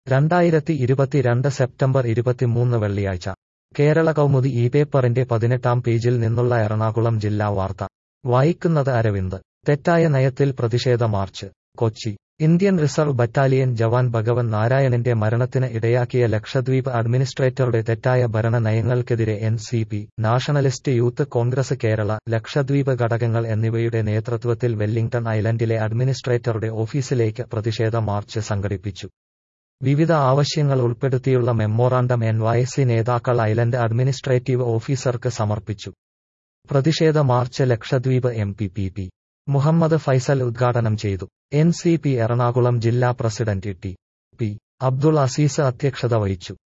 രണ്ടായിരത്തി ഇരുപത്തിരണ്ട് സെപ്റ്റംബർ ഇരുപത്തിമൂന്ന് വെള്ളിയാഴ്ച കേരള കൗമുദി ഈ പേപ്പറിന്റെ പതിനെട്ടാം പേജിൽ നിന്നുള്ള എറണാകുളം ജില്ലാ വാർത്ത വായിക്കുന്നത് അരവിന്ദ് തെറ്റായ നയത്തിൽ പ്രതിഷേധ march Kochi Indian reserve battalion jawan Bhagavan നാരായണന്റെ മരണത്തിന് ഇടയാക്കിയ ലക്ഷദ്വീപ് അഡ്മിനിസ്ട്രേറ്ററുടെ തെറ്റായ ഭരണ നയങ്ങൾക്കെതിരെ N C P nationalist youth congress Kerala Lakshadweep ഘടകങ്ങൾ എന്നിവയുടെ നേതൃത്വത്തിൽ വെല്ലിംഗ്ടൺ ഐലൻഡിലെ അഡ്മിനിസ്ട്രേറ്ററുടെ ഓഫീസിലേക്ക് പ്രതിഷേധ മാർച്ച് സംഘടിപ്പിച്ചു വിവിധ ആവശ്യങ്ങൾ ഉൾപ്പെടുത്തിയുള്ള മെമ്മോറാണ്ടം എൻ വൈ സി നേതാക്കൾ ഐലൻഡ് അഡ്മിനിസ്ട്രേറ്റീവ് ഓഫീസർക്ക് സമർപ്പിച്ചു പ്രതിഷേധ march Lakshadweep M P P P Muhammad Faisal ഉദ്ഘാടനം ചെയ്തു എൻ സി പി എറണാകുളം ജില്ലാ president T P Abdul Azeez അധ്യക്ഷത വഹിച്ചു